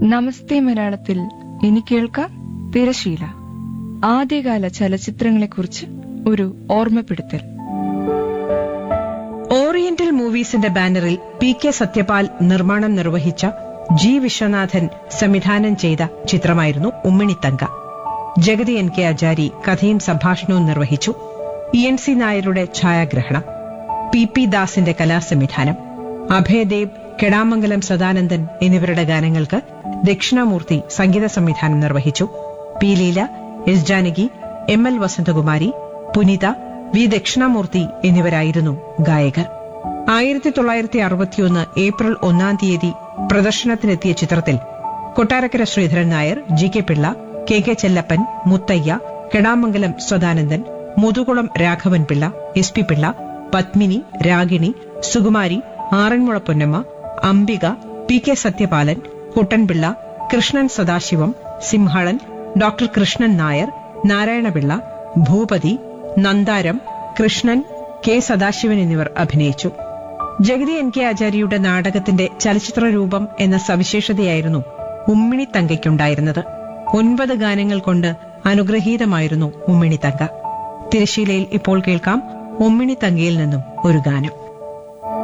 നമസ്തേ മലയാളത്തിൽ ഇനി കേൾക്കാം തിരശീല ആദ്യകാല ചലച്ചിത്രങ്ങളെക്കുറിച്ച് ഒരു ഓർമ്മപ്പെടുത്തൽ ഓറിയന്റൽ മൂവീസിന്റെ ബാനറിൽ പി കെ സത്യപാൽ നിർമ്മാണം നിർവഹിച്ച ജി വിശ്വനാഥൻ സംവിധാനം ചെയ്ത ചിത്രമായിരുന്നു ഉമ്മിണിത്തങ്ക ജഗതി എൻ കെ ആചാരി കഥയും സംഭാഷണവും നിർവഹിച്ചു ഇ എൻ സി നായരുടെ ഛായാഗ്രഹണം പി പി ദാസിന്റെ കലാസംവിധാനം അഭയദേവ് കെടാമംഗലം സദാനന്ദൻ എന്നിവരുടെ ഗാനങ്ങൾക്ക് ദക്ഷിണാമൂർത്തി സംഗീത സംവിധാനം നിർവഹിച്ചു P Leela S Janaki M L Vasanthakumari Punitha V Dakshinamoorthy എന്നിവരായിരുന്നു ഗായകർ ആയിരത്തി തൊള്ളായിരത്തി അറുപത്തിയൊന്ന് ഏപ്രിൽ ഒന്നാം തീയതി പ്രദർശനത്തിനെത്തിയ ചിത്രത്തിൽ Kottarakkara Sreedharan Nair G K Pillai K K Chellappan Muthaiah Kedamangalam Sadanandan Muthukulam Raghavan Pillai S P Pillai Padmini Ragini Sukumari Aranmula Ponnamma Ambika P K Sathyapalan Kuttanpillai Krishnan Sadasivam Simhalan doctor Krishnan Nair Narayanapillai Bhoopathi Nandaram Krishnan K Sadasivan എന്നിവർ അഭിനയിച്ചു ജഗതി എൻ കെ ആചാര്യയുടെ നാടകത്തിന്റെ ചലച്ചിത്ര രൂപം എന്ന സവിശേഷതയായിരുന്നു ഉമ്മിണി തങ്കയ്ക്കുണ്ടായിരുന്നത് ഒൻപത് ഗാനങ്ങൾ കൊണ്ട് അനുഗ്രഹീതമായിരുന്നു ഉമ്മിണി തങ്ക തിരശീലയിൽ ഇപ്പോൾ കേൾക്കാം ഉമ്മിണി തങ്കയിൽ നിന്നും ഒരു ഗാനം